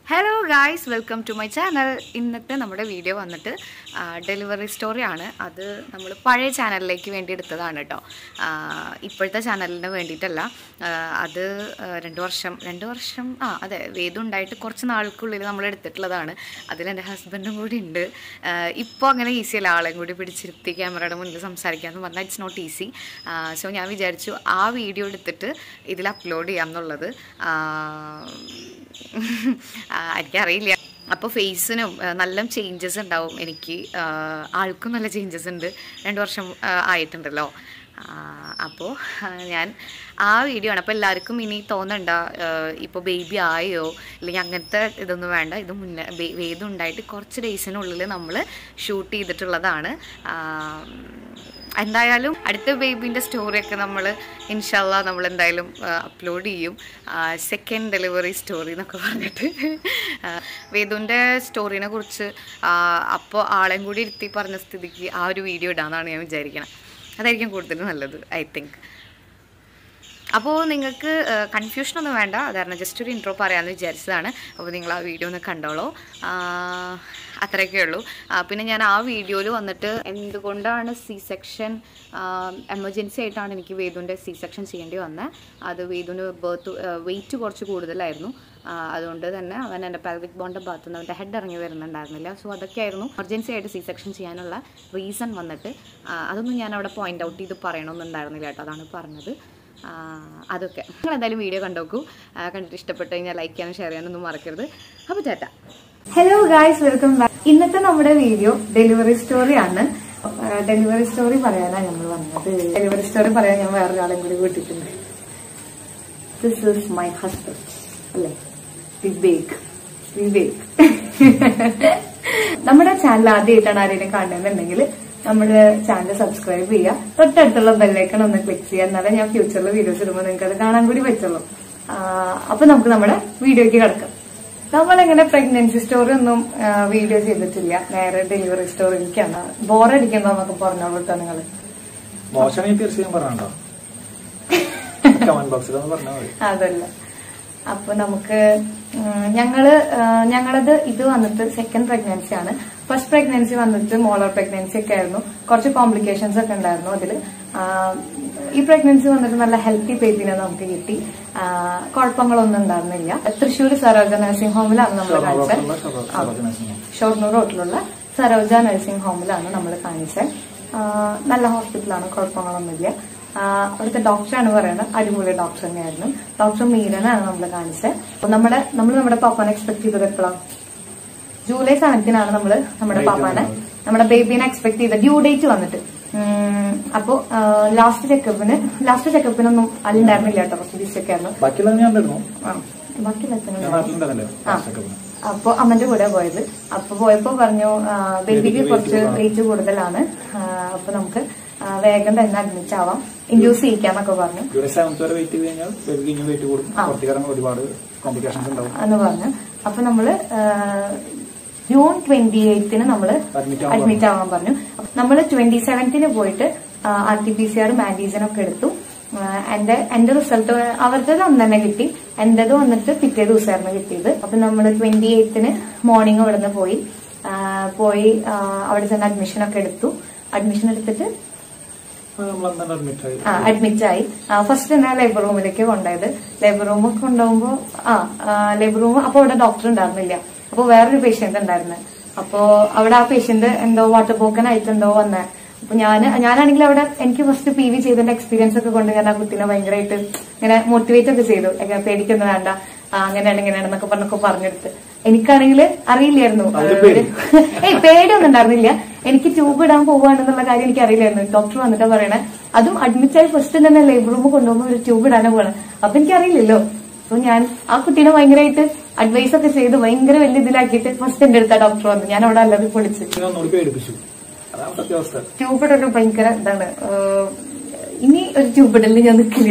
Hello guys welcome to my channel ഇന്നത്തെ നമ്മുടെ video വന്നിട്ട് ഡെലിവറി സ്റ്റോറിയാണ് അത് നമ്മൾ പഴയ ചാനലിലേക്ക് വേണ്ടി എടുത്തതാണ് കേട്ടോ ആ, ഇപ്പോഴത്തെ ചാനലിന് വേണ്ടിയിട്ടല്ല ആ, അത് ആ, രണ്ട് വർഷം രണ്ട് വർഷം ആ അതെ വേദം ഉണ്ടായിട്ട് കുറച്ച് നാൾക്കുള്ളിൽ നമ്മൾ എടുത്തിട്ടുള്ളതാണ് അതിൽ എൻ്റെ ഹസ്ബൻഡും കൂടി ഉണ്ട് ഇപ്പോൾ അങ്ങനെ ഈസി അല്ല ആളെയും കൂടി പിടിച്ചിരുത്തി ക്യാമറയുടെ മുന്നിൽ സംസാരിക്കാമെന്ന് പറഞ്ഞാൽ ഇറ്റ്സ് നോട്ട് ഈസി സോ ഞാൻ വിചാരിച്ചു ആ വീഡിയോ എടുത്തിട്ട് ഇതിൽ അപ്ലോഡ് ചെയ്യാം എന്നുള്ളത് ആ, ആ, എനിക്കറിയില്ല അപ്പോൾ ഫേസിനും ആ, നല്ല ചേഞ്ചസ് ഉണ്ടാവും എനിക്ക് ആ, ആൾക്കും നല്ല ചേഞ്ചസ് ഉണ്ട് രണ്ട് വർഷം ആ, ആയിട്ടുണ്ടല്ലോ അപ്പോൾ ഞാൻ ആ വീഡിയോ ആണ് അപ്പോൾ എല്ലാവർക്കും ഇനി തോന്നണ്ട ഇപ്പോൾ ബേബി ആയോ അല്ലെങ്കിൽ അങ്ങനത്തെ ഇതൊന്നും വേണ്ട ഇത് മുന്നേ ബേ- വേദം ഉണ്ടായിട്ട് കുറച്ച് ഡേയ്സിനുള്ളിൽ നമ്മൾ ഷൂട്ട് ചെയ്തിട്ടുള്ളതാണ് ആ, എന്തായാലും അടുത്ത ബേബീൻ്റെ സ്റ്റോറിയൊക്കെ നമ്മൾ ഇൻഷാല്ല നമ്മൾ എന്തായാലും അപ്ലോഡ് ചെയ്യും സെക്കൻഡ് ഡെലിവറി സ്റ്റോറി എന്നൊക്കെ പറഞ്ഞിട്ട് ആ, വേദുവിൻ്റെ സ്റ്റോറിനെ കുറിച്ച് അപ്പോൾ ആളെയും കൂടി ഇരുത്തി പറഞ്ഞ സ്ഥിതിക്ക് ആ ഒരു വീഡിയോ ഇടാമെന്നാണ് ഞാൻ വിചാരിക്കുന്നത് അതായിരിക്കും കൂടുതൽ നല്ലത് ഐ തിങ്ക് അപ്പോൾ നിങ്ങൾക്ക് കൺഫ്യൂഷനൊന്നും വേണ്ട കാരണം ജസ്റ്റ് ഒരു ഇൻട്രോ പറയാമെന്ന് വിചാരിച്ചതാണ് അപ്പോൾ നിങ്ങൾ ആ വീഡിയോ ഒന്ന് കണ്ടോളൂ ആ, അത്രയൊക്കെ ഉള്ളൂ ആ, പിന്നെ ഞാൻ ആ വീഡിയോയിൽ വന്നിട്ട് എന്തുകൊണ്ടാണ് സി സെക്ഷൻ എമർജൻസി ആയിട്ടാണ് എനിക്ക് വേദുവിൻ്റെ സി സെക്ഷൻ ചെയ്യേണ്ടി വന്നത് അത് വേദുവിന് ബർത്ത് വെയിറ്റ് കുറച്ച് കൂടുതലായിരുന്നു ആ, അതുകൊണ്ട് തന്നെ അവൻ എൻ്റെ പാൽവിക് ബോണ്ട് ഭാഗത്ത് നിന്ന് അവൻ്റെ ഹെഡ് ഇറങ്ങി വരുന്നുണ്ടായിരുന്നില്ല സോ അതൊക്കെയായിരുന്നു എമർജൻസി ആയിട്ട് സി സെക്ഷൻ ചെയ്യാനുള്ള റീസൺ വന്നിട്ട് ആ, അതൊന്നും ഞാൻ അവിടെ പോയിന്റ് ഔട്ട് ചെയ്ത് പറയണമെന്നുണ്ടായിരുന്നില്ല കേട്ടോ അതാണ് പറഞ്ഞത് ആ, അതൊക്കെ നിങ്ങൾ എന്തായാലും വീഡിയോ കണ്ടോക്കൂ ആ, കണ്ടിട്ട് ഇഷ്ടപ്പെട്ട് കഴിഞ്ഞാൽ ലൈക്ക് ചെയ്യാനും ഷെയർ ചെയ്യാനൊന്നും മറക്കരുത് അപ്പോൾ ചേട്ടാ ഹലോ ഗായ്സ് വെൽക്കം ബാക്ക് ഇന്നത്തെ നമ്മുടെ വീഡിയോ ഡെലിവറി സ്റ്റോറി ആണ് ഡെലിവറി സ്റ്റോറി പറയാനാണ് ഞങ്ങൾ വന്നത് ഡെലിവറി സ്റ്റോറി പറയാൻ ഞാൻ വേറൊരാളെയും കൂടി കൂട്ടിയിട്ടുണ്ട് ദിസ് ഈസ് മൈ ഹസ്ബൻഡ് അല്ലേ വിവേക് വിവേക് നമ്മുടെ ചാനൽ ആദ്യമായിട്ടാണ് ആരെയും കാണുന്നുണ്ടെങ്കിൽ നമ്മുടെ ചാനൽ സബ്സ്ക്രൈബ് ചെയ്യുക തൊട്ടടുത്തുള്ള ബെല്ലൈക്കൺ ഒന്ന് ക്ലിക്ക് ചെയ്യുക എന്നാലേ ഞാൻ ഫ്യൂച്ചറിൽ വീഡിയോസ് ഇടുമ്പോൾ നിങ്ങൾക്ക് അത് കാണാൻ കൂടി പറ്റുള്ളൂ ആ, അപ്പൊ നമുക്ക് നമ്മുടെ വീഡിയോയ്ക്ക് കിടക്കാം നമ്മളെങ്ങനെ പ്രഗ്നൻസി സ്റ്റോറി ഒന്നും വീഡിയോ ചെയ്തിട്ടില്ല നേരെ ഡെലിവറി സ്റ്റോറിക്കാണ് ബോറടിക്കണ്ടോ എന്നൊക്കെ പറഞ്ഞോളൂ കേട്ടോ നിങ്ങള് മോശമായി തീർച്ചയായും പറഞ്ഞോ കമന്റ് ബോക്സിൽ ഒന്ന് പറഞ്ഞാൽ മതി അതല്ല അപ്പൊ നമുക്ക് ഉം, ഞങ്ങള് ആ, ഞങ്ങളത് ഇത് വന്നിട്ട് സെക്കൻഡ് പ്രഗ്നൻസി ആണ് ഫസ്റ്റ് പ്രഗ്നൻസി വന്നിട്ട് മോളർ പ്രഗ്നൻസി ഒക്കെ ആയിരുന്നു കുറച്ച് കോംപ്ലിക്കേഷൻസ് ഒക്കെ ഉണ്ടായിരുന്നു അതിൽ ഈ പ്രഗ്നൻസി വന്നിട്ട് നല്ല ഹെൽത്തി ബേബിനെ നമുക്ക് കിട്ടി ആ, കുഴപ്പങ്ങളൊന്നും ഉണ്ടായിരുന്നില്ല തൃശ്ശൂർ സരോജ നഴ്സിംഗ് ഹോമിലാണ് നമ്മൾ കാണിച്ചത് ഷൊർണൂർ ആ. Saroja nursing home. ഷൊർണൂർ റോട്ടിലുള്ള സരോജ നഴ്സിംഗ് ഹോമിലാണ് നമ്മൾ കാണിച്ചത് ആ, നല്ല ഹോസ്പിറ്റലാണ് കുഴപ്പങ്ങളൊന്നുമില്ല ആ, അവിടുത്തെ ഡോക്ടറാണ് പറയുന്നത് അടിപൊളി ഡോക്ടർ തന്നെയായിരുന്നു ഡോക്ടർ മീരനാണ് നമ്മൾ കാണിച്ചത് അപ്പൊ നമ്മുടെ നമ്മൾ നമ്മുടെ പാപ്പാനെ എക്സ്പെക്ട് ചെയ്തത് എപ്പോഴാണ് ജൂലൈ സെവൻത്തിനാണ് നമ്മൾ നമ്മുടെ Date പാപ്പാനെ വന്നത്. നമ്മുടെ ബേബീനെ എക്സ്പെക്ട് ചെയ്ത ഡ്യൂ ഡേറ്റ് വന്നിട്ട് ഉം, അപ്പോ ലാസ്റ്റ് ചെക്കപ്പിന് ലാസ്റ്റ് ചെക്കപ്പിനൊന്നും അതുണ്ടായിരുന്നില്ല കേട്ടോ കുറച്ച് ബിസൊക്കെ ആയിരുന്നു ബാക്കിയുള്ള ഞാൻ ഉണ്ടായിരുന്നു ആ ബാക്കിയുള്ള ഞാൻ നാട്ടിലുണ്ടായിരുന്നല്ലോ ആ. ചെക്കപ്പിന് അപ്പൊ അമ്മന്റെ കൂടെ പോയത് അപ്പൊ പോയപ്പോ പറഞ്ഞു ആ, ബേബിക്ക് ബേബിക്ക് കുറച്ച് weight കൂടുതലാണ്. വെയിറ്റ് കൂടുതലാണ് ആ, അപ്പൊ നമുക്ക് ആ, വേഗം തന്നെ അഡ്മിറ്റ് ആവാം ഇൻഡ്യൂസ് ചെയ്യിക്കാന്നൊക്കെ പറഞ്ഞു ജൂലൈ സെവൻത്ത് വരെ വെയിറ്റ് ചെയ്ത് കഴിഞ്ഞാൽ ബേബിക്ക് ഇനി വെയിറ്റ് കൂടും ആ. പുറത്തേക്ക് ഇറങ്ങാൻ ഒരുപാട് കോംപ്ലിക്കേഷൻസ് ഉണ്ടാവും എന്ന് പറഞ്ഞു അപ്പൊ നമ്മള് ആ, ജൂൺ ട്വന്റി എയ്ത്തിന് നമ്മള് Admit ആവാൻ അഡ്മിറ്റ് ആവാൻ പറഞ്ഞു അപ്പൊ നമ്മള് ട്വന്റി സെവൻത്തിന് പോയിട്ട് R T P C R antigen ഒക്കെ എടുത്തു ആ, എന്റെ എന്റെ റിസൾട്ട് അവരുടേത് അന്ന് തന്നെ കിട്ടി എന്റേത് വന്നിട്ട് പിറ്റേ ദിവസമായിരുന്നു കിട്ടിയത് അപ്പൊ നമ്മള് ട്വന്റി എയ്ത്തിന് മോർണിംഗ് അവിടെ നിന്ന് പോയി ആ, പോയി ആ, അവിടെ ചെന്ന് അഡ്മിഷൻ ഒക്കെ എടുത്തു അഡ്മിഷൻ എടുത്തിട്ട് നമ്മൾ അന്ന് അഡ്മിറ്റ് ആയി ആ അഡ്മിറ്റ് ആയി ഫസ്റ്റ് തന്നെ ലേബർ റൂമിലേക്ക് കൊണ്ടുപോയത് ലേബർ റൂം കൊണ്ടുപോകുമ്പോ ആ ലേബർ റൂം അപ്പൊ അവിടെ ഡോക്ടർ ഉണ്ടായിരുന്നില്ല അപ്പൊ വേറൊരു പേഷ്യന്റ് ഉണ്ടായിരുന്നു അപ്പോ അവിടെ ആ പേഷ്യന്റ് എന്തോ വാട്ടർ പോക്കൻ ആയിട്ടെന്തോ വന്നേ അപ്പൊ ഞാൻ ഞാനാണെങ്കിൽ അവിടെ എനിക്ക് ഫസ്റ്റ് പി വി ചെയ്തതിന്റെ എക്സ്പീരിയൻസ് ഒക്കെ കൊണ്ട് ഞാൻ ആ കുട്ടീനെ ഭയങ്കരമായിട്ട് ഇങ്ങനെ മോട്ടിവേറ്റ് ഒക്കെ ചെയ്തു എങ്ങനെ പേടിക്കൊന്നും വേണ്ട ആ, അങ്ങനെയാണ് ഇങ്ങനെയാണെന്നൊക്കെ പറഞ്ഞൊക്കെ പറഞ്ഞെടുത്ത് എനിക്കാണെങ്കിൽ അറിയില്ലായിരുന്നു അതില് പേടി. ഏയ് പേടിയൊന്നും ഉണ്ടായിരുന്നില്ല എനിക്ക് ട്യൂബ് ഇടാൻ പോവാണെന്നുള്ള കാര്യം എനിക്ക് അറിയില്ലായിരുന്നു ഡോക്ടർ വന്നിട്ട് പറയണേ അതും അഡ്മിറ്റ് ആയി ഫസ്റ്റ് തന്നെ ലേബർ റൂം കൊണ്ടുപോകുമ്പോൾ ഒരു ട്യൂബ് ഇടാനോ പോകണം അപ്പൊ എനിക്ക് അറിയില്ലല്ലോ അപ്പൊ ഞാൻ ആ കുട്ടീനെ ഭയങ്കരമായിട്ട് അഡ്വൈസ് ഒക്കെ ചെയ്ത് ഭയങ്കര വലിയ ഇതിലാക്കിയിട്ട് ഫസ്റ്റ് എന്റെ അടുത്ത ഡോക്ടർ വന്നു ഞാൻ അവിടെ അല്ലാതെ പൊളിച്ച് പിന്നെ ഒന്നുകൂടി പേടിപ്പിച്ചു അതാണ് സത്യാവസ്ഥ ട്യൂബ് ഇടലും ഭയങ്കര ഇതാണ് ഏഹ് ഇനി ഒരു ട്യൂബ് ഇടലിൽ ഞാൻ നിൽക്കില്ല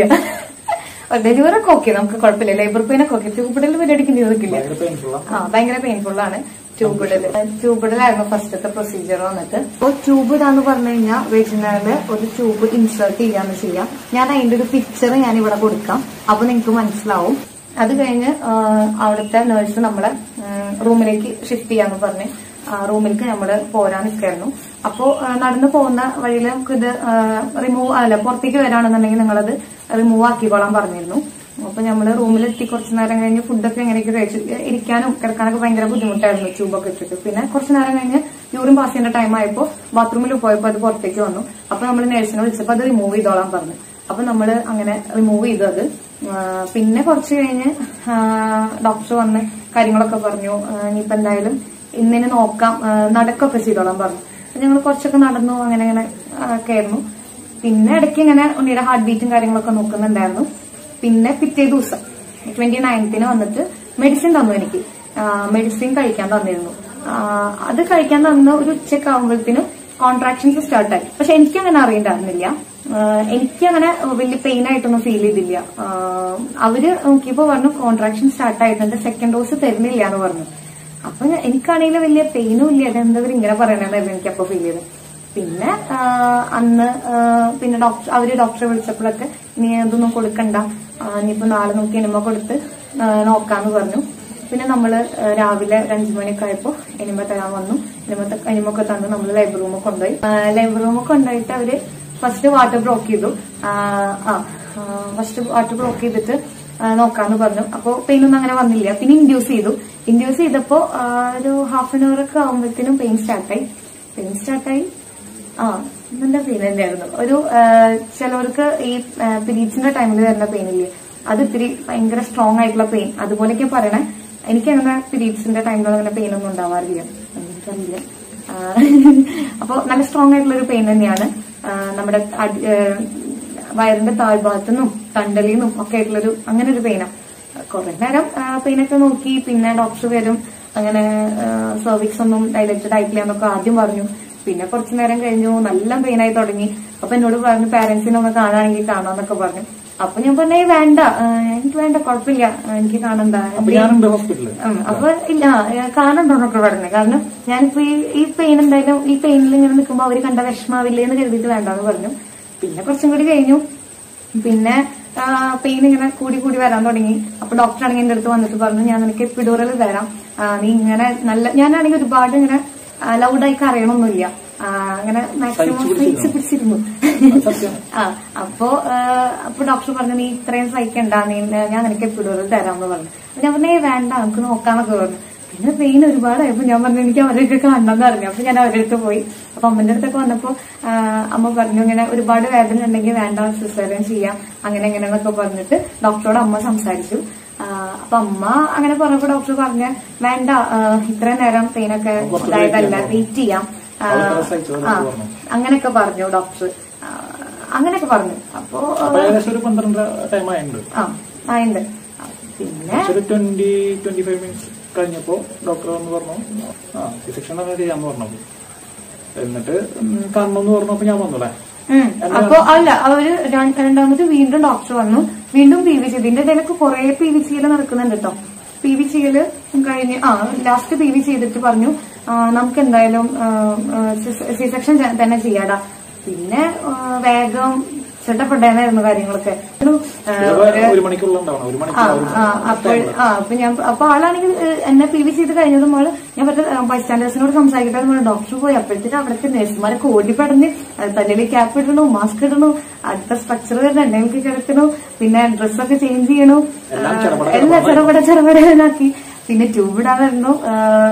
ഡെലിവറി ഒക്കെ ഓക്കെ നമുക്ക് കുഴപ്പമില്ല ലേബർ പെയിനൊക്കെ ഓക്കെ ട്യൂബ് ഇടൽ പരിപാടിക്ക് ഞാൻ നിൽക്കില്ല ഭയങ്കര പെയിൻഫുള്ള ആ ഭയങ്കര പെയിൻഫുൾ ആണ് ട്യൂബ് ഇടല് ട്യൂബ് ഇടലായിരുന്നു ഫസ്റ്റത്തെ പ്രൊസീജിയർ വന്നിട്ട് അപ്പോൾ ട്യൂബ് ഇടാന്ന് പറഞ്ഞു കഴിഞ്ഞാൽ വെജിനാല് ഒരു ട്യൂബ് ഇൻസേർട്ട് ചെയ്യാന്ന് ചെയ്യാം ഞാൻ അതിന്റെ ഒരു പിക്ചർ ഞാൻ ഇവിടെ കൊടുക്കാം അപ്പൊ നിങ്ങൾക്ക് മനസ്സിലാവും അത് കഴിഞ്ഞ് ആ, അവിടുത്തെ നേഴ്സ് നമ്മളെ ഉം, റൂമിലേക്ക് ഷിഫ്റ്റ് ചെയ്യാന്ന് പറഞ്ഞ് ആ, റൂമിലേക്ക് നമ്മൾ പോരാൻ നിൽക്കായിരുന്നു അപ്പോ ആ, നടന്നു പോകുന്ന വഴിയിൽ നമുക്ക് ഇത് റിമൂവ് അല്ല പുറത്തേക്ക് വരാണെന്നുണ്ടെങ്കിൽ നിങ്ങളത് റിമൂവ് ആക്കിക്കോളാൻ പറഞ്ഞിരുന്നു അപ്പൊ നമ്മള് റൂമിലെത്തി കുറച്ച് നേരം കഴിഞ്ഞ് ഫുഡൊക്കെ എങ്ങനെയൊക്കെ കഴിച്ചു ഇരിക്കാനും കിടക്കാനൊക്കെ ഭയങ്കര ബുദ്ധിമുട്ടായിരുന്നു ട്യൂബൊക്കെ ഇട്ടിട്ട് പിന്നെ കുറച്ച് നേരം കഴിഞ്ഞ് യൂറിൻ പാസ് ചെയ്യേണ്ട ടൈം ആയപ്പോ ബാത്റൂമിൽ പോയപ്പോ അത് പുറത്തേക്ക് വന്നു അപ്പൊ നമ്മൾ നേഴ്സിനെ വിളിച്ചപ്പോ അത് റിമൂവ് ചെയ്തോളാൻ പറഞ്ഞു അപ്പൊ നമ്മൾ അങ്ങനെ റിമൂവ് ചെയ്തു അത് ആ, പിന്നെ കുറച്ച് കഴിഞ്ഞ് ഡോക്ടർ വന്ന് കാര്യങ്ങളൊക്കെ പറഞ്ഞു ആ, ഇനിയിപ്പോ എന്തായാലും ഇന്നിന് നോക്കാം ആ, നടക്കൊക്കെ ചെയ്തോളാം പറഞ്ഞു അപ്പൊ ഞങ്ങൾ കുറച്ചൊക്കെ നടന്നു അങ്ങനെ അങ്ങനെ ആ, ഒക്കെ ആയിരുന്നു പിന്നെ ഇടയ്ക്ക് ഇങ്ങനെ ഉണ്ണിയുടെ ഹാർട്ട് ബീറ്റും കാര്യങ്ങളൊക്കെ നോക്കുന്നുണ്ടായിരുന്നു പിന്നെ പിറ്റേ ദിവസം ട്വന്റി നയൻത്തിന് വന്നിട്ട് മെഡിസിൻ തന്നു എനിക്ക് മെഡിസിൻ കഴിക്കാൻ തന്നിരുന്നു ആ, അത് കഴിക്കാൻ തന്ന ഒരു ഉച്ചയ്ക്ക് ആകുമ്പോഴത്തേനും കോൺട്രാക്ഷൻസ് സ്റ്റാർട്ടായി പക്ഷെ എനിക്ക് അങ്ങനെ അറിയണ്ടായിരുന്നില്ല എനിക്ക് അങ്ങനെ വലിയ പെയിൻ ആയിട്ടൊന്നും ഫീൽ ചെയ്തില്ല ആ, അവര് നോക്കിയപ്പോ പറഞ്ഞു കോൺട്രാക്ഷൻ സ്റ്റാർട്ട് ആയിട്ടുണ്ട് സെക്കൻഡ് ഡോസ് തരുന്നില്ല എന്ന് പറഞ്ഞു അപ്പൊ ഞാൻ- എനിക്കാണെങ്കിൽ വലിയ പെയിനും ഇല്ല അതെന്താ ഇവര് ഇങ്ങനെ പറയണതായിരുന്നു എനിക്ക് അപ്പൊ ഫീൽ ചെയ്തത് പിന്നെ ആ, അന്ന് ആ, പിന്നെ ഡോക്ടർ അവര് ഡോക്ടറെ വിളിച്ചപ്പോഴൊക്കെ ഇനി അതൊന്നും കൊടുക്കണ്ട ആ, ഇനിയിപ്പോ നാളെ നോക്കി ഇനിമ കൊടുത്ത് ആ, നോക്കാന്ന് പറഞ്ഞു പിന്നെ നമ്മള് ആ, രാവിലെ ഒരു അഞ്ചു മണിയൊക്കെ ആയപ്പോ എനിമ തരാൻ വന്നു എനിമ എനിമൊക്കെ തന്ന് നമ്മൾ ലൈബ്രറി റൂമിൽ കൊണ്ടുപോയി ലൈബ്രറി റൂമിൽ കൊണ്ടുപോയിട്ട് അവര് ഫസ്റ്റ് വാട്ടർ ബ്ലോക്ക് ചെയ്തു ആ ഫസ്റ്റ് വാട്ടർ ബ്ലോക്ക് ചെയ്തിട്ട് ആ, നോക്കാന്ന് പറഞ്ഞു അപ്പോ പെയിൻ ഒന്നും അങ്ങനെ വന്നില്ല പിന്നെ ഇൻഡ്യൂസ് ചെയ്തു ഇൻഡ്യൂസ് ചെയ്തപ്പോ ആ, ഒരു ഹാഫ് ആൻ അവർ ഒക്കെ ആകുമ്പോഴത്തേനും പെയിൻ സ്റ്റാർട്ടായി പെയിൻ സ്റ്റാർട്ടായി ആ നല്ല പെയിൻ തന്നെയായിരുന്നു ഒരു ആ, ചിലവർക്ക് ഈ പീരീഡ്സിന്റെ ടൈമിൽ വരുന്ന പെയിൻ ഇല്ലേ അത് ഇത്തിരി ഭയങ്കര സ്ട്രോങ് ആയിട്ടുള്ള പെയിൻ അതുപോലെയൊക്കെ പറയണേ എനിക്ക് അങ്ങനെ പീരീഡ്സിന്റെ ടൈമിൽ അങ്ങനെ പെയിൻ ഒന്നും ഉണ്ടാവാറില്ല എനിക്കറിയില്ല ആ, അപ്പൊ നല്ല സ്ട്രോങ് ആയിട്ടുള്ള ഒരു പെയിൻ തന്നെയാണ് ആ, നമ്മുടെ അടി- ആ, വയറിന്റെ താഴ്ഭാഗത്തുനിന്നും തണ്ടലിൽ ഒക്കെ ആയിട്ടുള്ളൊരു അങ്ങനെ ഒരു പെയിനാ കുറെ നേരം പെയിനൊക്കെ നോക്കി പിന്നെ ഡോക്ടർ വരും അങ്ങനെ സർവിക്സ് ഒന്നും ഡൈലറ്റഡ് ആയിട്ടില്ല എന്നൊക്കെ ആദ്യം പറഞ്ഞു പിന്നെ കുറച്ചു നേരം കഴിഞ്ഞു നല്ല പെയിനായി തുടങ്ങി അപ്പൊ എന്നോട് പറഞ്ഞു പാരന്റ്സിനെ ഒന്ന് കാണുകയാണെങ്കിൽ കാണാന്നൊക്കെ പറഞ്ഞു അപ്പൊ ഞാൻ പറഞ്ഞേ വേണ്ട ആ, എനിക്ക് വേണ്ട കുഴപ്പമില്ല ആ, എനിക്ക് കാണണ്ട അപ്പൊ ഞാനുണ്ട് ഹോസ്പിറ്റലിൽ ഉം, അപ്പൊ ഇല്ല ആ, കാണണ്ടോന്നൊക്കെ പറഞ്ഞു കാരണം ഞാനിപ്പോ ഈ ഈ പെയിൻ എന്തായാലും ഈ പെയിനിൽ ഇങ്ങനെ നിൽക്കുമ്പോ അവര് കണ്ട വിഷമാവില്ലേ എന്ന് കരുതിയിട്ട് വേണ്ടാന്ന് പറഞ്ഞു പിന്നെ കുറച്ചും കൂടി കഴിഞ്ഞു പിന്നെ പെയിൻ ഇങ്ങനെ കൂടി കൂടി വരാൻ തുടങ്ങി അപ്പൊ ഡോക്ടർ ആണെങ്കിൽ എന്റെ അടുത്ത് വന്നിട്ട് പറഞ്ഞു ഞാൻ നിനക്ക് എപ്പിഡൂറൽ തരാം ആ, നീ ഇങ്ങനെ നല്ല ഞാനാണെങ്കിൽ ഒരുപാട് ഇങ്ങനെ ലൗഡായി കരയണമൊന്നുമില്ല ആ, അങ്ങനെ മാക്സിമം സഹിച്ച് സഹിച്ച് പിടിച്ചിരുന്നു സത്യം. ആ അപ്പോ ആ, അപ്പൊ ഡോക്ടർ പറഞ്ഞു നീ ഇത്രയും സഹിക്കണ്ട നീ ഞാൻ നിനക്ക് എപ്പിഡൂറൽ തരാമെന്ന് പറഞ്ഞു അപ്പൊ ഞാൻ പറഞ്ഞേ വേണ്ട നമുക്ക് നോക്കാന്നൊക്കെ പറഞ്ഞു പിന്നെ പെയിൻ ഒരുപാടായപ്പോ ഞാൻ പറഞ്ഞു എനിക്ക് അവരെയൊക്കെ കാണണമെന്ന് പറഞ്ഞു അപ്പൊ ഞാൻ അവരുടെ അടുത്ത് പോയി അപ്പൊ അമ്മന്റെ അടുത്തൊക്കെ വന്നപ്പോ ആ, അമ്മ പറഞ്ഞു ഇങ്ങനെ ഒരുപാട് വേദന ഉണ്ടെങ്കിൽ വേണ്ട സിസേറിയൻ ചെയ്യാം അങ്ങനെ എങ്ങനെയെന്നൊക്കെ പറഞ്ഞിട്ട് ഡോക്ടറോട് അമ്മ സംസാരിച്ചു ആ, അപ്പൊ അമ്മ അങ്ങനെ പറഞ്ഞപ്പോ ഡോക്ടർ പറഞ്ഞ വേണ്ട ആ, ഇത്രയും നേരം പെയിനൊക്കെ കുറച്ച് ഇതായതല്ല wait വെയിറ്റ് ചെയ്യാം ആ, അവൾക്കത് സഹിച്ചോളൂ ആ, എന്ന് പറഞ്ഞു. അങ്ങനെയൊക്കെ പറഞ്ഞു ഡോക്ടർ ആ, അങ്ങനെയൊക്കെ പറഞ്ഞു അപ്പോ അപ്പൊ ഏകദേശം ഒരു പന്ത്രണ്ടര ടൈം ആയിട്ടുണ്ട് ആ ആയിണ്ട് ആ, പിന്നെ ഒരു ട്വന്റി ട്വന്റി ഫൈവ് മിനിറ്റ്സ് കഴിഞ്ഞപ്പോ ഡോക്ടർ വന്ന് പറഞ്ഞു ആ സെക്ഷൻ അങ്ങനെ ചെയ്യാന്ന് പറഞ്ഞു എന്നിട്ട് കാണണമെന്ന് പറഞ്ഞപ്പോ ഞാൻ വന്നു അല്ലേ ഉം. അപ്പൊ അല്ല അവര് ര- രണ്ടാമത് വീണ്ടും ഡോക്ടർ വന്നു വീണ്ടും പി വി സി ഇതിന്റെ ഇടയിലൊക്കെ കുറെ പി വി സിയിൽ നടക്കുന്നുണ്ട് കേട്ടോ പി വി സിയില് കഴിഞ്ഞ് ആ ലാസ്റ്റ് പി വി ചെയ്തിട്ട് പറഞ്ഞു ആ, നമുക്ക് എന്തായാലും സി സെക്ഷൻ തന്നെ ചെയ്യാടാ പിന്നെ ആ, വേഗം സെറ്റപ്പെട്ടേന്നായിരുന്നു കാര്യങ്ങളൊക്കെ ഒരു, ആ, ഒരു ഒരു മണിക്കുള്ള ഉണ്ടാവണം ഒരു ആ, മണിക്കൂർ ആ, അപ്പോൾ ആ അപ്പൊ ഞാൻ അപ്പൊ ആളാണെങ്കിൽ ഏഹ്, എന്നെ പി വി ചെയ്ത് കഴിഞ്ഞതും മോള് ഞാൻ മറ്റേ ബൈസ്റ്റാൻഡേഴ്സിനോട് സംസാരിക്കട്ടെ എന്ന് പറഞ്ഞു ഡോക്ടർ പോയി അപ്പോഴത്തേക്ക് അവിടുത്തെ നഴ്സുമാരൊക്കെ ഓടിപ്പടഞ്ഞ് തലയിൽ ക്യാപ്പ് ഇടണു മാസ്ക് ഇടണു അടുത്ത സ്ട്രക്ചർ വരുന്ന എണ്ണയിലേക്ക് കിടക്കണു പിന്നെ ഡ്രസ്സൊക്കെ ചേഞ്ച് ചെയ്യണു എല്ലാം ആ, ചെറുപട എല്ലാം ചെറുപട ചെറുപടനാക്കി പിന്നെ ട്യൂബ് ഇടാൻ വരുന്നു ആ,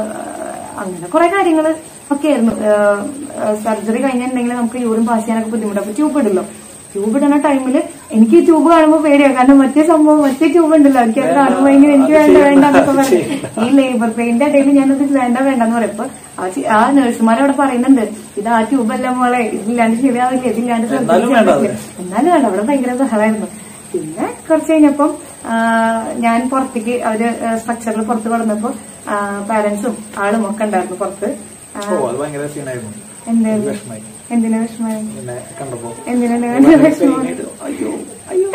അങ്ങനെ കുറെ കാര്യങ്ങള് ഒക്കെ ആയിരുന്നു സർജറി കഴിഞ്ഞിട്ടുണ്ടെങ്കിൽ നമുക്ക് യൂറിൻ പാസ് ചെയ്യാനൊക്കെ ബുദ്ധിമുട്ട് അപ്പൊ ട്യൂബ് ഇടല്ലോ ട്യൂബ് ഇടുന്ന ടൈമില് എനിക്ക് ഈ ട്യൂബ് കാണുമ്പോൾ പേടിയാണ് കാരണം മറ്റേ സംഭവം മറ്റേ ട്യൂബ് ഉണ്ടല്ലോ എനിക്ക് അത് കാണുമ്പോൾ ഭയങ്കര എനിക്ക് വേണ്ട വേണ്ട എന്നൊക്കെ പറയും ഈ ലേബർ പെയിന്റെ ഇടയിൽ ഞാനത് വേണ്ട വേണ്ടെന്ന് പറയപ്പോ ആ ചി- ആ നഴ്സുമാർ അവിടെ പറയുന്നുണ്ട് ഇത് ആ ട്യൂബ് അല്ല മോളെ ഇതില്ലാണ്ട് ശരിയാവില്ല ഇതില്ലാണ്ട് എന്നാലും ശ്രദ്ധിക്കാൻ വേണ്ട പറ്റില്ല എന്നാലും വേണ്ട അവിടെ ഭയങ്കര ബഹളമായിരുന്നു പിന്നെ കുറച്ച് കഴിഞ്ഞപ്പം ആ, ഞാൻ പുറത്തേക്ക് അവര് സ്ട്രക്ചറിൽ പുറത്ത് കൊടുന്നപ്പോ പാരന്റ്സും ആളും ഒക്കെ ഉണ്ടായിരുന്നു പുറത്ത് ആ, ഓ അത് ഭയങ്കര സീനായിരുന്നു എന്തായിരുന്നു വിഷമായി എന്തിനാ വിഷമമായി പിന്നെ കണ്ടപ്പോ എന്തിനാണ് ഭയങ്കര വിഷമം pain ആയിട്ട് അയ്യോ അയ്യോ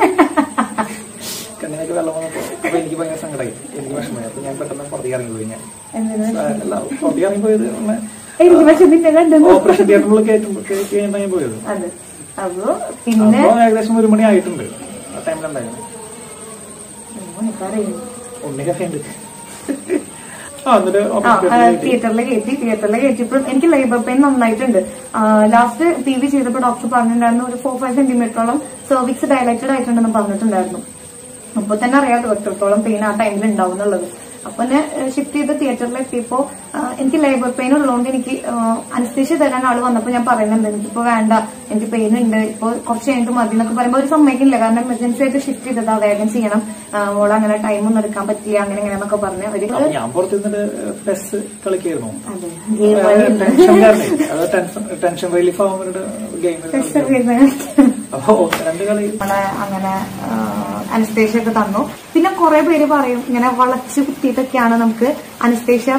കണ്ണിനൊക്കെ വെള്ളം വന്നപ്പോ അപ്പൊ എനിക്ക് ഭയങ്കര സങ്കടമായി എനിക്ക് വിഷമമായി അപ്പൊ ഞാൻ പെട്ടെന്ന് പുറത്തേക്ക് ഇറങ്ങി പോയി ഞാൻ എന്തിനാ അല്ല പുറത്തേക്ക് ഇറങ്ങി പോയത് എനിക്ക് പക്ഷെ നിന്നെ കണ്ടു ഓപ്പറേഷൻ തിയേറ്ററിൽ കയറ്റുമ്പോ കഴിഞ്ഞിട്ടാണ് ഞാൻ പോയത് അതെ അപ്പൊ പിന്നെ അപ്പൊ ഏകദേശം ഒരു മണി ആയിട്ടുണ്ട് ആ ടൈമിലുണ്ടായിരുന്നു മണിക്കാരായിരുന്നു ഉണ്ണി കഫേ ഉണ്ട് ആ എന്നിട്ട് ആ operation theatre ൽ തിയേറ്ററിൽ കയറ്റി തിയേറ്ററിൽ കയറ്റിയപ്പോൾ എനിക്ക് ലേബർ പെയിൻ നന്നായിട്ടുണ്ട് ലാസ്റ്റ് പി വി ചെയ്തപ്പോൾ ഡോക്ടർ പറഞ്ഞിട്ടുണ്ടായിരുന്നു ഒരു ഫോർ ഫൈവ് സെന്റിമീറ്ററോളം സെർവിക്സ് ഡയലൈറ്റഡ് ആയിട്ടുണ്ടെന്ന് പറഞ്ഞിട്ടുണ്ടായിരുന്നു അപ്പൊ തന്നെ അറിയാം എത്രത്തോളം പെയിൻ ആ ടൈമിൽ ഉണ്ടാവും എന്നുള്ളത് അപ്പൊ എന്നെ ഷിഫ്റ്റ് ചെയ്ത് തിയേറ്ററിൽ എത്തിയപ്പോ ആ, എനിക്ക് ലേബർ പെയിൻ ഉള്ളതുകൊണ്ട് എനിക്ക് അനസ്തേഷ്യ തരാൻ ആള് വന്നപ്പോ ഞാൻ പറയുന്നുണ്ട് എനിക്കിപ്പോ വേണ്ട എനിക്ക് പെയിൻ ഉണ്ട് ഇപ്പൊ കുറച്ച് കഴിഞ്ഞിട്ട് മതി എന്നൊക്കെ പറയുമ്പോൾ ഒരു സമ്മതിക്കില്ല കാരണം എമർജൻസി ആയിട്ട് ഷിഫ്റ്റ് ചെയ്തതാ വേഗം ചെയ്യണം ആ, മോള് അങ്ങനെ ടൈം ഒന്നും എടുക്കാൻ പറ്റില്ല അങ്ങനെ ഇങ്ങനെയെന്നൊക്കെ പറഞ്ഞ് അവര് അപ്പൊ ഞാൻ പുറത്ത് നിന്നിട്ട് പെസ് കളിക്കായിരുന്നു അതെ ഗെയിം ടെൻഷൻ കാരണേ അത് ടെൻഷൻ ടെൻഷൻ റിലീഫ് ആവാൻ വേണ്ടിട്ട് ഗെയിം അപ്പൊ രണ്ട് കളി നമ്മളെ അങ്ങനെ അനസ്തേഷ്യ ഒക്കെ തന്നു പിന്നെ കുറെ പേര് പറയും ഇങ്ങനെ വളച്ച് കുത്തിയിട്ടൊക്കെയാണ് നമുക്ക് അനസ്തേഷ്യ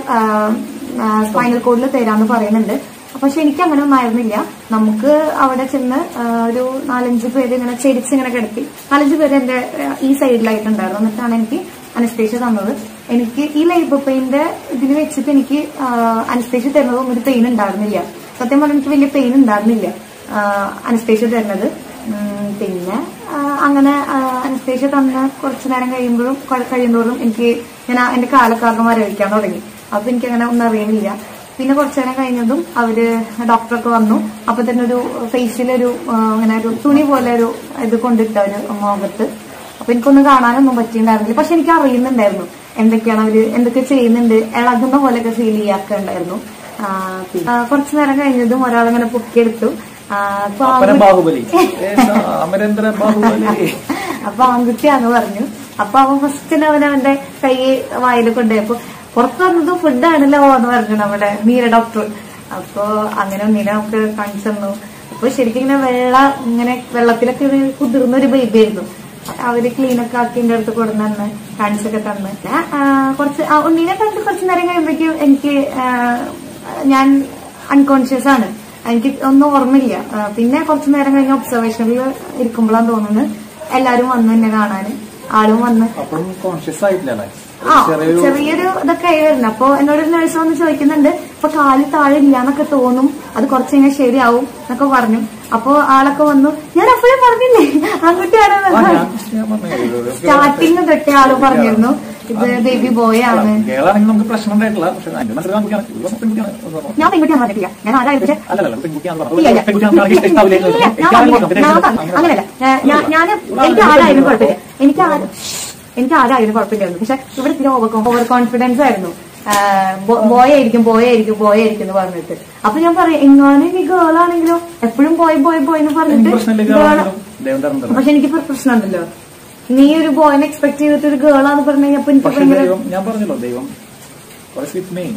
സ്പൈനൽ കോഡിൽ തരാന്ന് പറയുന്നുണ്ട് പക്ഷെ എനിക്ക് അങ്ങനെ ഒന്നും ആയിരുന്നില്ല നമുക്ക് അവിടെ ചെന്ന് ആ, ഒരു നാലഞ്ച് പേര് ഇങ്ങനെ ചെരിച്ച് ഇങ്ങനെ കിടത്തി നാലഞ്ച് പേര് എന്റെ ആ, ഈ സൈഡിലായിട്ടുണ്ടായിരുന്നു എന്നിട്ടാണ് എനിക്ക് അനസ്തേഷ്യ തന്നത് എനിക്ക് ഈ ലൈബർ പെയിന്റെ ഇതിൽ വെച്ചിട്ട് എനിക്ക് അനസ്തേഷ്യ തരുന്നതും ഒരു പെയിൻ ഉണ്ടായിരുന്നില്ല സത്യം പറഞ്ഞാൽ എനിക്ക് വലിയ പെയിൻ ഉണ്ടായിരുന്നില്ല അനസ്തേഷ്യ തരുന്നത് ഉം, പിന്നെ ആ, അങ്ങനെ അനസ്തേഷ്യ തന്ന കുറച്ചു നേരം കഴിയുമ്പോഴും കൊ- കഴിയുന്തോറും എനിക്ക് ഞാൻ എന്റെ കാലക്കാർന്ന് മരവിക്കാൻ തുടങ്ങി അപ്പൊ എനിക്ക് അങ്ങനെ ഒന്നും അറിയുന്നില്ല പിന്നെ കുറച്ചു നേരം കഴിഞ്ഞതും അവര് ഡോക്ടറൊക്കെ വന്നു അപ്പൊ തന്നെ ഒരു ഫേസിലൊരു ആ, അങ്ങനെ ഒരു തുണി പോലെ ഒരു ഇത് കൊണ്ടിട്ട ഒരു മുഖത്ത് അപ്പൊ എനിക്കൊന്നും കാണാനൊന്നും പറ്റിയിട്ടുണ്ടായിരുന്നില്ല പക്ഷെ എനിക്ക് അറിയുന്നുണ്ടായിരുന്നു എന്തൊക്കെയാണ് അവര് എന്തൊക്കെ ചെയ്യുന്നുണ്ട് ഇളകുന്ന പോലെയൊക്കെ ഫീൽ ചെയ്യാക്കുണ്ടായിരുന്നു ആ, പിന്നെ ആ, കുറച്ചു നേരം കഴിഞ്ഞതും ഒരാളിങ്ങനെ പൊക്കിയെടുത്തു ആ, അപ്പൊ അപ്പന ആൺകുട്ടി- ബാഹുബലി അമരേന്ദ്ര ബാഹുബലി അപ്പൊ ആൺകുട്ടിയാന്ന് പറഞ്ഞു അപ്പൊ അവൻ ഫസ്റ്റ് അവൻ അവന്റെ കൈ വായിൽ കൊണ്ടുപോയപ്പോ പുറത്തു വന്നത് ഫുഡാണല്ലോ എന്ന് പറഞ്ഞു നമ്മുടെ മീര ഡോക്ടർ അപ്പൊ അങ്ങനെ ഒന്നിനെ നമുക്ക് കാണിച്ചു തന്നു അപ്പൊ ശരിക്കും ഇങ്ങനെ വെള്ള ഇങ്ങനെ വെള്ളത്തിലൊക്കെ ഒരു കുതിർന്ന ഒരു ബേബി ആയിരുന്നു അവര് ക്ലീനൊക്കെ ആക്കി എന്റെ അടുത്ത് കൊടുന്ന് തന്ന് കാണിച്ചൊക്കെ തന്ന് പിന്നെ, ആ, കുറച്ച് ആ, ഉണ്ണീനെ കണ്ട് കുറച്ച് നേരം കഴിയുമ്പോഴേക്കും എനിക്ക് ആ, ഞാൻ അൺകോൺഷ്യസ് ആണ് എനിക്ക് ഒന്നും ഓർമ്മയില്ല ആ, പിന്നെ കുറച്ചു നേരം കഴിഞ്ഞ് ഒബ്സർവേഷനിൽ ഇരിക്കുമ്പോഴാണ് തോന്നുന്നത് എല്ലാരും വന്നു എന്നെ കാണാന് ആളും വന്ന് അപ്പോഴും കോൺഷ്യസ് ആയിട്ടില്ലല്ലേ ആ ചെറിയൊരു ചെറിയൊരു ഇതൊക്കെ ആയി വരുന്നു അപ്പൊ എന്നോട് ഒരു നേഴ്സ് വന്ന് ചോദിക്കുന്നുണ്ട് ഇപ്പൊ കാല് താഴെ ഇല്ല എന്നൊക്കെ തോന്നും അത് കുറച്ച് കഴിഞ്ഞാൽ ശരിയാവും എന്നൊക്കെ പറഞ്ഞു അപ്പൊ ആളൊക്കെ വന്നു ഞാൻ അപ്പോഴേ പറഞ്ഞില്ലേ ആ, ആൺകുട്ടിയാണെന്ന് ഞാൻ ഞാൻ പറഞ്ഞു സ്റ്റാർട്ടിങ് തൊട്ടേ ആള് പറഞ്ഞിരുന്നു ഇത് ബേബി ബോയ് ആണ് കേളാണെങ്കിൽ നമുക്ക് പ്രശ്നം ഉണ്ടായിട്ടില്ല പക്ഷെ അതിന്റെ മനസ്സിൽ നമുക്കാണ് ഇവൻ പെൺകുട്ടിയാണ് എന്ന് പറഞ്ഞു. ഞാൻ പെൺകുട്ടിയാന്ന് പറഞ്ഞിട്ടില്ല ഞാൻ ആരായിരുന്നു പക്ഷെ അല്ലല്ല പെൺകുട്ടിയാന്ന് ഇല്ല, ഇല്ല. പറഞ്ഞു പെൺകുട്ടിയാണെന്ന് എനിക്ക് ഇഷ്ടാവില്ല എന്ന് ഇല്ല, ചോദിച്ചു. ഞാൻ എനിക്കാണെങ്കിൽ പറഞ്ഞില്ല. കുഴപ്പമില്ല. ഞാൻ പറഞ്ഞു. അങ്ങനെയല്ല ഞാൻ ഞാൻ എനിക്ക് ആരായാലും കുഴപ്പമില്ല എനിക്ക് ആര് എനിക്ക് ആരായാലും കുഴപ്പമില്ലായിരുന്നു പക്ഷെ ഇവിടെ ഇത്തിരി ഓവർ ഓവർ കോൺഫിഡൻസ് ആയിരുന്നു ബോയ് ആയിരിക്കും ബോയ് ആയിരിക്കും ബോയ് ആയിരിക്കും എന്ന് പറഞ്ഞിട്ട് അപ്പൊ ഞാൻ പറയാം എങ്ങാനും ഈ ഗേൾ ആണെങ്കിലോ എപ്പോഴും ബോയ് ബോയ് ബോയ് എന്ന് പറഞ്ഞിട്ട് പ്രശ്നമില്ല girl- കേളാണെങ്കിലും ദൈവം തരുന്നുണ്ടല്ലോ പക്ഷെ എനിക്ക് പ്രശ്നമുണ്ടല്ലോ നീ ഒരു ബോയിനെ എക്സ്പെക്ട് ചെയ്തിട്ട് ഒരു ഗേൾ ആന്ന് പറഞ്ഞു കഴിഞ്ഞപ്പോ എനിക്ക് പക്ഷെ ഭയങ്കര ദൈവം ഞാൻ പറഞ്ഞല്ലോ ദൈവം വിത്ത് മീ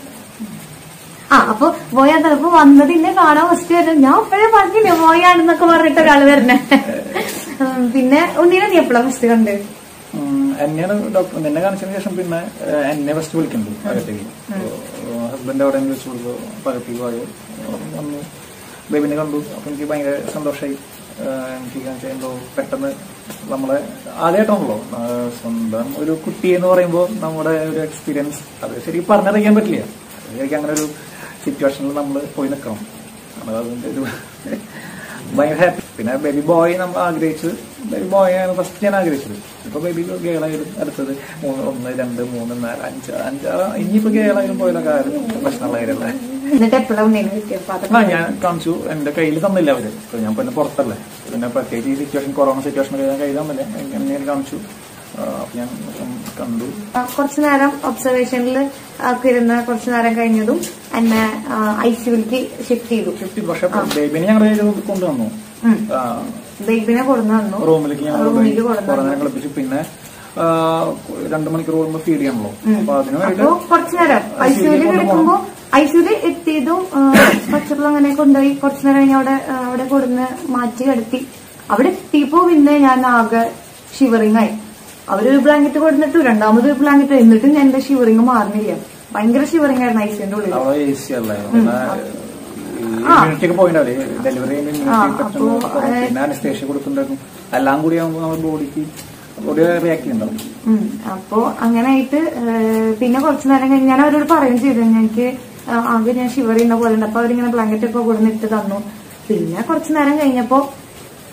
ആ അപ്പൊ ബോയ് അതപ്പോ വന്നതിന്റെ കാണാൻ ഫസ്റ്റ് വരണം ഞാൻ അപ്പോഴേ പറഞ്ഞില്ലേ ബോയ് ആണെന്നൊക്കെ പറഞ്ഞിട്ട് ഒരാള് വരണേ ഉം, പിന്നെ ഉണ്ണീനെ നീ എപ്പോഴാ ഫസ്റ്റ് കണ്ട് എന്നെയാണ് ഡോക്ടർ നിന്നെ കാണിച്ചതിന് ശേഷം പിന്നെ ഏഹ്, എന്നെ ഫസ്റ്റ് വിളിക്കുന്നുണ്ട് അകത്തേക്ക് ഹസ്ബൻഡ് അവിടെ വെച്ച് കൊടുത്തു പകത്തേക്ക് പോയി വന്നു ബേബിനെ കണ്ടു അപ്പൊ എനിക്ക് ഭയങ്കര സന്തോഷമായി എനിക്ക് കാണിച്ചാൽ എന്തോ പെട്ടെന്ന് നമ്മളെ ആദ്യമായിട്ടാണല്ലോ ആഹ്, സ്വന്തം ഒരു കുട്ടി എന്ന് പറയുമ്പോൾ നമ്മുടെ ഒരു എക്സ്പീരിയൻസ് അത് ശരിക്കും പറഞ്ഞറിയിക്കാൻ പറ്റില്ല അത് ശരിക്കും അങ്ങനെ ഒരു സിറ്റുവേഷനിൽ നമ്മൾ പോയി നിൽക്കണം നമ്മൾ അതിന്റെ ഒരു ഭയങ്കര ഹാപ്പി പിന്നെ ബേബി ബോയ് നമ്മൾ ആഗ്രഹിച്ച് ബേബി ബോയ് ആണ് ഫസ്റ്റ് ഞാൻ ആഗ്രഹിച്ചത് ഇപ്പൊ ബേബി ഗേളായാലും അടുത്തത് മൂന്ന് ഒന്ന് രണ്ട് മൂന്ന് നാല് അഞ്ച് അഞ്ച് ആ, ഇനിയിപ്പോ ഗേളായാലും പോയതൊക്കെ ആരും പ്രശ്നമുള്ള കാര്യമല്ലേ എന്നിട്ട് എപ്പോഴാ ഉണ്ണീനെ കിട്ടിയപ്പോ അത് ആ ഞാൻ കാണിച്ചു എന്റെ കയ്യിൽ തന്നില്ല അവര് ഇപ്പൊ ഞാൻ പിന്നെ പുറത്തല്ലേ പിന്നെ പ്രത്യേകിച്ച് ഈ സിറ്റുവേഷൻ കൊറോണ സിറ്റുവേഷൻ ഞാൻ കയ്യിൽ തന്നില്ല എങ്ങനെ ഞാൻ കാണിച്ചു ആ, അപ്പൊ ഞാൻ കണ്ടു കുറച്ചു നേരം ഒബ്സർവേഷനിൽ ഒക്കെ ഇരുന്ന് കുറച്ചു നേരം കഴിഞ്ഞതും എന്നെ ഐ സിയുലേക്ക് ഷിഫ്റ്റ് ചെയ്തു ഫിഫ്റ്റി പക്ഷെ ബേബിനെ ഞങ്ങൾ കൊണ്ടുവന്നു ഉം. ആ, ബേബിനെ കൊടുന്നു തന്നു റൂമിലേക്ക് ഞാൻ റൂമിലേക്ക് കുറെ കൊടുന്നു നേരം കളിപ്പിച്ചു പിന്നെ ആ, രണ്ടു മണിക്കൂർ കൂടുമ്പോ ഫീഡ് ചെയ്യണല്ലോ അപ്പൊ അതിന് അപ്പൊ വേണ്ടിട്ട് കുറച്ചു നേരം ഐസിയുല് കിടക്കുമ്പോ ഐസിയുല് എത്തിയതും സ്ട്രക്ചറിൽ അങ്ങനെ കൊണ്ടുപോയി കുറച്ചു നേരം കഴിഞ്ഞ് അവിടെ ആ, അവിടെ കൊടുന്ന് മാറ്റി കിടത്തി അവിടെ എത്തിയപ്പോ പിന്നെ ഞാൻ ആകെ ഷിവറിംഗ് ആയി അവരൊരു ബ്ലാങ്കറ്റ് കൊടുത്തിട്ടു രണ്ടാമത് ഒരു ബ്ലാങ്കറ്റ് എന്നിട്ടും എന്റെ ഷിവറിംഗ് മാറുന്നില്ല ഭയങ്കര ഷിവറിംഗ് ആയിരുന്നു ഐസിയുടെ ഉള്ളിൽ അവിടെ എ സി അല്ലേ പിന്നെ ഇമ്മ്യൂണിറ്റി ഒക്കെ പോയിണ്ടാവില്ലേ ഡെലിവറി ഇമ്മ്യൂണിറ്റി അപ്പൊ, പിന്നെ അനസ്തേഷ്യ കൊടുത്തിട്ടുണ്ടായിരുന്നു എല്ലാം കൂടി ആകുമ്പോൾ നമ്മുടെ ബോഡിക്ക് ബോഡി റിയാക്ട് ചെയ്യുന്നുണ്ടാവും ഉം. അപ്പൊ അങ്ങനെ ആയിട്ട് ഏഹ്, പിന്നെ കുറച്ചു നേരം കഴിഞ്ഞ് ഞാൻ അവരോട് പറയുകയും ചെയ്തു എനിക്ക് ആ, ആകെ ഞാൻ ഷിവർ ചെയ്യുന്ന പോലെ ഉണ്ട് അപ്പൊ അവരിങ്ങനെ ബ്ലാങ്കറ്റ് ഒക്കെ കൊടുന്ന് ഇട്ട് തന്നു പിന്നെ കുറച്ചു നേരം കഴിഞ്ഞപ്പോ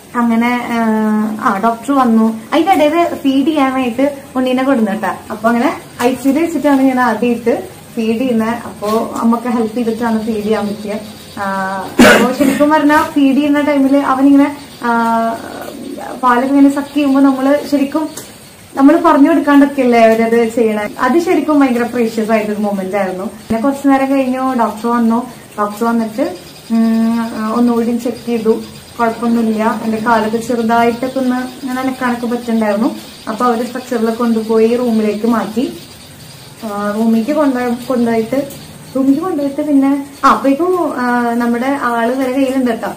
അങ്ങനെ ആ, ആ ഡോക്ടർ വന്നു അതിന്റെ ഇടയിൽ ഫീഡ് ചെയ്യാനായിട്ട് ഉണ്ണീനെ കൊടുന്നിട്ടാ അപ്പൊ അങ്ങനെ ഐസിയിൽ വെച്ചിട്ടാണ് ഞാൻ ആദ്യമായിട്ട് ഫീഡ് ചെയ്യുന്നത് അപ്പോ അമ്മക്ക് ഹെൽപ്പ് ചെയ്തിട്ടാണ് ഫീഡ് ചെയ്യാൻ പറ്റിയത് അപ്പോ ശരിക്കും പറഞ്ഞാൽ ഫീഡ് ചെയ്യുന്ന ടൈമില് അവനിങ്ങനെ ആ, പാലൊക്കെ ഇങ്ങനെ സക്ക് ചെയ്യുമ്പോ നമ്മള് ശരിക്കും നമ്മൾ പറഞ്ഞു കൊടുക്കാണ്ടൊക്കെയല്ലേ അവരത് ചെയ്യണേ അത് ശരിക്കും ഭയങ്കര പ്രീഷ്യസ് ആയിട്ടൊരു മൊമെന്റ് ആയിരുന്നു പിന്നെ കുറച്ചു നേരം കഴിഞ്ഞു ഡോക്ടർ വന്നു ഡോക്ടർ വന്നിട്ട് ഉം, ഒന്നുകൂടി ചെക്ക് ചെയ്തു കുഴപ്പമൊന്നുമില്ല എന്റെ കാലൊക്കെ ചെറുതായിട്ടൊക്കെ ഒന്ന് ഇങ്ങനെ അനക്കാനൊക്കെ പറ്റുന്നുണ്ടായിരുന്നു അപ്പൊ അവര് സ്ട്രക്ചറിൽ കൊണ്ടുപോയി റൂമിലേക്ക് മാറ്റി ആ, റൂമിലേക്ക് കൊണ്ടുപോയി കൊണ്ടുപോയിട്ട് റൂമിലേക്ക് കൊണ്ടുപോയിട്ട് പിന്നെ ആ അപ്പോഴേക്കും ആ, നമ്മുടെ ആള് വരെ കയ്യിലുണ്ട് കേട്ടോ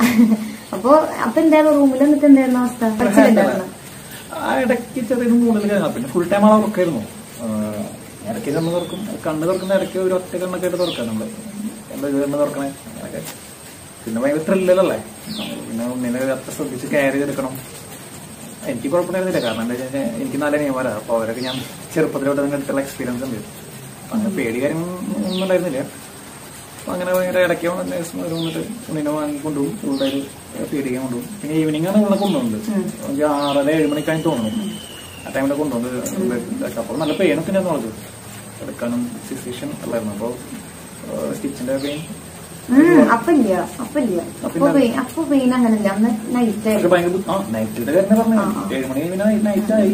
അപ്പൊ അപ്പൊ എന്തായിരുന്നു റൂമിൽ എന്നിട്ട് എന്തായിരുന്നു അവസ്ഥ പഠിച്ചിട്ടുണ്ടായിരുന്നു ആ ഇടയ്ക്ക് ചെറിയൊരു മൂടൽ കഴിഞ്ഞാൽ പിന്നെ ഫുൾ ടൈം ആളെ ഉറക്കായിരുന്നു ആഹ് ഇടയ്ക്ക് കണ്ണ് തുറക്കും കണ്ണ് തുറക്കുന്ന ഇടയ്ക്ക് ഒരു ഒറ്റ കണ്ണൊക്കെ ആയിട്ട് തുറക്കാം നമ്മള് എന്താ ഇത് കണ്ണ് തുറക്കണേ അങ്ങനെയൊക്കെ പിന്നെ ഭയങ്കര ത്രില്ലല്ലേ പിന്നെ ഉണ്ണിനെ അത്ര ശ്രദ്ധിച്ച് കെയർ ചെയ്തെടുക്കണം എനിക്ക് കുഴപ്പമുണ്ടായിരുന്നില്ല കാരണം എന്താ വെച്ചാൽ എനിക്ക് നല്ല നിയമരാ അപ്പൊ അവരൊക്കെ ഞാൻ ചെറുപ്പത്തിലോട്ട് അതിന് അടുത്തുള്ള എക്സ്പീരിയൻസ് ഉണ്ട് അപ്പൊ അങ്ങനെ പേടി കാര്യങ്ങളൊന്നും ഉണ്ടായിരുന്നില്ല അപ്പൊ അങ്ങനെ ഭയങ്കര ഇടയ്ക്ക് നേഴ്സ് വന്നിട്ട് ഉണ്ണിനെ വാങ്ങി കൊണ്ടുപോകും കൂടുതൽ ഫീഡ് ചെയ്യാൻ കൊണ്ടുപോകും പിന്നെ ഈവനിങ് ആണ് ഇവിടെ കൊണ്ടുപോകുന്നത് എനിക്ക് ആറര ഏഴ് മണിക്കായി തോന്നുന്നു ആ ടൈമിൽ കൊണ്ടുപോകുന്നത് അപ്പോൾ നല്ല പെയിനൊക്കെ ഞാൻ നോക്കുന്നത് എടുക്കാനും സിസേഷൻ അല്ലായിരുന്നു അപ്പോൾ സ്റ്റിച്ചിന്റെ പെയിൻ ഉം, അപ്പില്ല അപ്പില്ല അപ്പൊ പെയിൻ അപ്പൊ പെയിൻ അങ്ങനല്ല അന്ന് നൈറ്റ് പക്ഷെ ആയിരുന്നു ഭയങ്കര ബുദ്ധി- ആ നൈറ്റിന്റെ കാര്യം പറഞ്ഞു ഏഴ് മണി പിന്നെ നൈറ്റ് ആയി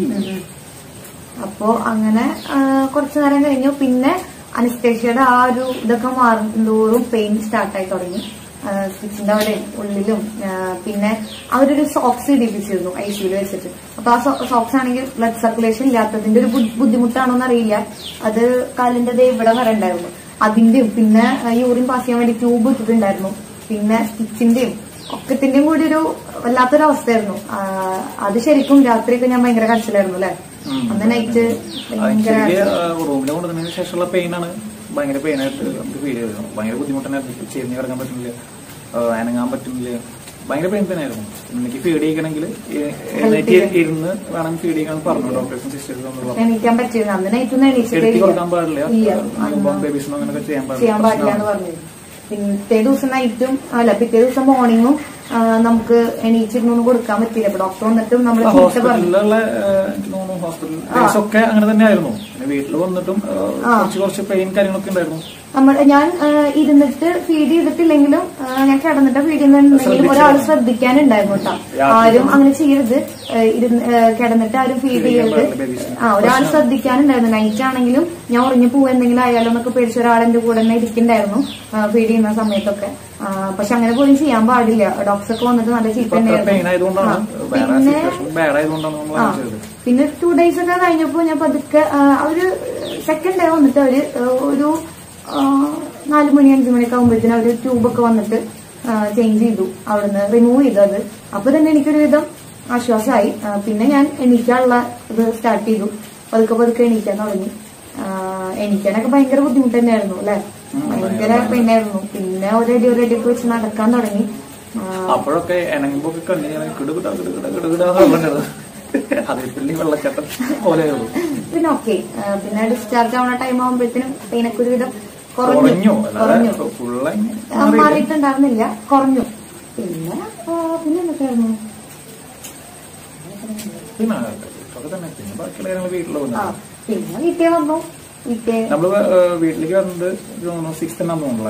അപ്പോ അങ്ങനെ ആ, കുറച്ചു നേരം കഴിഞ്ഞു പിന്നെ അനസ്തേഷ്യയുടെ ആ ഒരു ഇതൊക്കെ മാറുന്തോറും പെയിൻ സ്റ്റാർട്ടായി തുടങ്ങി സ്റ്റിച്ചിന്റെ അവിടെ ഉള്ളിലും ആ, പിന്നെ അവരൊരു സോക്സ് ഇടിപ്പിച്ചിരുന്നു ഐ സിയിൽ വെച്ചിട്ട് അപ്പൊ ആ സോക്സ് ആണെങ്കിൽ ബ്ലഡ് സർക്കുലേഷൻ ഇല്ലാത്തതിന്റെ ഒരു ബുദ്ധി- ബുദ്ധിമുട്ടാണോ എന്നറിയില്ല അത് കാലിന്റെ ദേ ഇവിടെ വരെ ഉണ്ടായിരുന്നു അതിന്റെയും പിന്നെ യൂറിൻ പാസ് ചെയ്യാൻ വേണ്ടി ട്യൂബ് ഇട്ടിട്ടുണ്ടായിരുന്നു പിന്നെ സ്റ്റിച്ചിന്റെയും ഒക്കത്തിന്റെയും കൂടി ഒരു വല്ലാത്തൊരു അവസ്ഥയായിരുന്നു ആ, അത് ശരിക്കും രാത്രിയൊക്കെ ഞാൻ ഭയങ്കര കരച്ചിലായിരുന്നു അല്ലെ അന്ന് നൈറ്റ് ഭയങ്കര റൂമിൽ കൊണ്ടുവന്നതിന് ശേഷമുള്ള പെയിനാണ് ഭയങ്കര പെയിനായിട്ട് നമുക്ക് ഫീൽ ചെയ്തത് ഭയങ്കര ബുദ്ധിമുട്ടുണ്ടായിരുന്നു ചെരിഞ്ഞ് കിടക്കാൻ പറ്റുന്നില്ല ആ, അനങ്ങാൻ പറ്റുന്നില്ല ഭയങ്കര പെയിൻ തന്നെയായിരുന്നു എനിക്ക് ഫീഡ് ചെയ്യണമെങ്കിൽ എഴുന്നേറ്റ് ഇരുന്ന് വേണം ഫീഡ് ചെയ്യണം പറഞ്ഞു ഡോക്ടേഴ്സും സിസ്റ്റേഴ്സും പറഞ്ഞു എണീക്കാൻ പറ്റിയിരുന്നു അന്ന് നൈറ്റ് ഒന്നും എണീച്ചിട്ടേ എടുത്തി ഇല്ല കൊടുക്കാൻ പാടില്ല ഇല്ല ന്യൂബോൺ ബേബീസിനും അങ്ങനെയൊക്കെ ചെയ്യാൻ ചെയ്യാൻ പാടില്ല എന്ന് പറഞ്ഞു പിറ്റേ ദിവസം നൈറ്റും അല്ല പിറ്റേ ദിവസം മോർണിംഗും നമുക്ക് എണീച്ചിരുന്നൊന്നും കൊടുക്കാൻ പറ്റില്ല അപ്പൊ ഡോക്ടർ വന്നിട്ടും നമ്മൾ ചീത്ത പറഞ്ഞു ഹോസ്പിറ്റലിലുള്ള എനിക്ക് തോന്നുന്നു ഹോസ്പിറ്റൽ ഡേയ്സ് ഒക്കെ അങ്ങനെ തന്നെയായിരുന്നു പിന്നെ വീട്ടിൽ വന്നിട്ടും ആ, കുറച്ച് കുറച്ച് പെയിൻ കാര്യങ്ങളൊക്കെ ഉണ്ടായിരുന്നു നമ്മൾ ഞാൻ ആ, ഇരുന്നിട്ട് ഫീഡ് ചെയ്തിട്ടില്ലെങ്കിലും ആ, ഞാൻ കിടന്നിട്ട് ഫീഡ് ചെയ്യുന്നുണ്ടെങ്കിലും ഒരാൾ ശ്രദ്ധിക്കാനുണ്ടായിരുന്നു കേട്ടോ ആരും അങ്ങനെ ചെയ്യരുത് ആ, ഇരുന്ന് ആ, കിടന്നിട്ട് ആരും ഫീഡ് ചെയ്യരുത് ആ ഒരാൾ ശ്രദ്ധിക്കാനുണ്ടായിരുന്നു നൈറ്റ് ആണെങ്കിലും ഞാൻ ഉറങ്ങി പോവുക എന്തെങ്കിലും ആയാലോ എന്നൊക്കെ പേടിച്ച ഒരാൾ എന്റെ കൂടെ തന്നെ ഇരിക്കണ്ടായിരുന്നു ഫീഡ് ചെയ്യുന്ന സമയത്തൊക്കെ ആ, പക്ഷെ അങ്ങനെ പോലും ചെയ്യാൻ പാടില്ല ഡോക്ടേഴ്സ് ഒക്കെ വന്നിട്ട് നല്ല ചീത്ത പെയിൻ തന്നെയായിരുന്നു ആയതുകൊണ്ടാണ് ആ, വേറെ പിന്നെ സിറ്റുവേഷൻ ബാഡ് ആയതുകൊണ്ടാണ് നമ്മൾ ആ അങ്ങനെ ചെയ്തത് പിന്നെ ടു ഡേയ്സ് ഒക്കെ കഴിഞ്ഞപ്പോ ഞാൻ പതുക്കെ ആ, അവര് സെക്കൻഡ് ഡേ വന്നിട്ട് അവര് ആ, ഒരു ആ, നാല് മണി അഞ്ചു മണിയൊക്കെ ആകുമ്പോഴത്തേനും അവര് ട്യൂബൊക്കെ വന്നിട്ട് ചേഞ്ച് ചെയ്തു അവിടുന്ന് റിമൂവ് ചെയ്തു അത് അപ്പൊ തന്നെ എനിക്കൊരു വിധം ആശ്വാസമായി ആ, പിന്നെ ഞാൻ എണീക്കാനുള്ള ഇത് സ്റ്റാർട്ട് ചെയ്തു പതുക്കെ പതുക്കെ എണീക്കാൻ തുടങ്ങി ആ, എണീക്കാനൊക്കെ ഭയങ്കര ബുദ്ധിമുട്ട് തന്നെയായിരുന്നു അല്ലെ ഭയങ്കര പെയിനായിരുന്നു പിന്നെ ഒരടി ഒരടി ഒക്കെ വെച്ച് നടക്കാൻ തുടങ്ങി ആ, അപ്പോഴൊക്കെ എണങ്ങുമ്പോ ഒക്കെ കണ്ണു ഞാൻ കിടുകിട കിടുകിട കിടുകിടാന്ന് പറഞ്ഞത് അതിൽ വെള്ളച്ചാട്ടം പോലെയുള്ളൂ പിന്നെ ഓക്കെ പിന്നെ ഡിസ്ചാർജ് ആവുന്ന ടൈം ആവുമ്പോഴത്തേനും പെയിനൊക്കെ ഒരുവിധം കുറഞ്ഞു കുറഞ്ഞു കുറഞ്ഞു അല്ലാതെ ഫുള്ള് ആ, മാറിയിട്ടുണ്ടായിരുന്നില്ല കുറഞ്ഞു പിന്നെ ആ, പിന്നെ എന്തൊക്കെയായിരുന്നു പിന്നെ ഇതൊക്കെ തന്നെ പിന്നെ ബാക്കിയുള്ള കാര്യങ്ങൾ വീട്ടിൽ ആ വന്നു പിന്നെ വീട്ടിൽ വന്നു വീട്ടിൽ നമ്മള് ഏഹ്, വീട്ടിലേക്ക് വന്നത് എനിക്ക് തോന്നുന്നു സിക്സ് എന്നാന്ന് തോന്നുന്നല്ലേ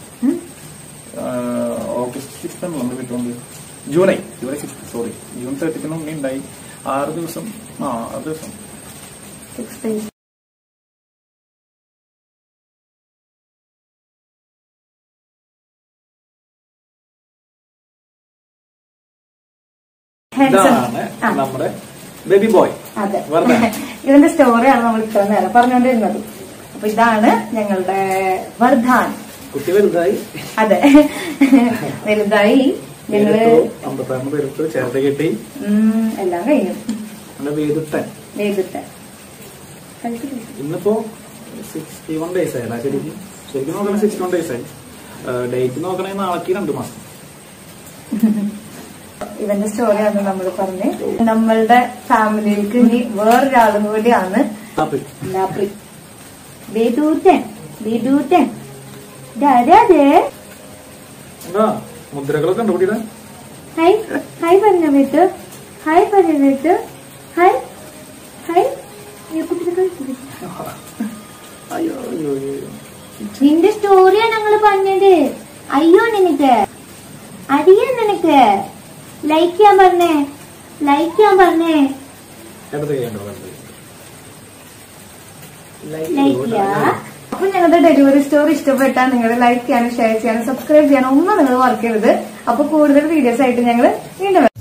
ഓഗസ്റ്റ് സിക്സ് ആണല്ലോ നമ്മൾ വീട്ടിൽ വന്നത് July July six sorry June തേർട്ടിന് ഉണ്ണി ഉണ്ടായി ആറ് ദിവസം ആ ആറ് ദിവസം സിക്സ് ഡേയ്സ് ഇതാണ് നമ്മുടെ ബേബി ബോയ് അതെ വെറുതെ. ഇതിന്റെ സ്റ്റോറിയാണ് നമ്മൾ ഇത്ര നേരം പറഞ്ഞുകൊണ്ടിരുന്നത് അപ്പൊ ഇതാണ് ഞങ്ങളുടെ വർദ്ധാൻ കുട്ടി വലുതായി അതെ വലുതായി ഞങ്ങള് അമ്പത്താറിന് പേരെടുത്ത് ചേർത്ത് കെട്ടി ഉം, എല്ലാം കഴിഞ്ഞു നമ്മുടെ വേദിട്ടൻ ചെയ്തിട്ട് ഇന്നിപ്പോ സിക്സ്റ്റി വൺ ഡേയ്സ് ആയില്ല ശരിക്കും ശരിക്കും നോക്കണേ സിക്സ്റ്റി വൺ ഡേയ്സ് ആയി ഡേറ്റ് നോക്കണേ നാളേക്ക് രണ്ടു മാസം ഇവന്റെ സ്റ്റോറിയാണ് നമ്മൾ പറഞ്ഞ് നമ്മളുടെ ഫാമിലിയിലേക്ക് ഇനി വേറൊരാളും കൂടിയാണ് ആപ്പിൾ ലാപ്രി ബേദൂറ്റൻ ബേദൂറ്റൻ ഇതാരാ അത്? എന്താ മുദ്രകളൊക്കെ ഉണ്ട് കുട്ടിയുടെ ഹായ് ഹായ് പറഞ്ഞ വീട്ട് ഹായ് പറഞ്ഞ വീട്ട് ഹായ് ഹായ് ഈ കുട്ടിനെ കളിപ്പിക്ക്. അയ്യോ അയ്യോ അയ്യോ നിന്റെ സ്റ്റോറിയാ ഞങ്ങള് പറഞ്ഞത് അയ്യോ നിനക്ക് അറിയാ നിനക്ക് ലൈക്ക് ചെയ്യാൻ പറഞ്ഞേ ലൈക്ക് ചെയ്യാൻ പറഞ്ഞേ ഇടത് കൈയുണ്ടോ വലത് കൈ? ലൈക്ക് ചെയ്യാ അപ്പൊ ഞങ്ങളുടെ ഡെലിവറി സ്റ്റോറി ഇഷ്ടപ്പെട്ടാൽ നിങ്ങൾ ലൈക്ക് ചെയ്യാനും ഷെയർ ചെയ്യാനും സബ്സ്ക്രൈബ് ചെയ്യാനും ഒന്നും നിങ്ങൾ മറക്കരുത് അപ്പൊ കൂടുതൽ വീഡിയോസ് ആയിട്ട് ഞങ്ങൾ വീണ്ടും വരാം.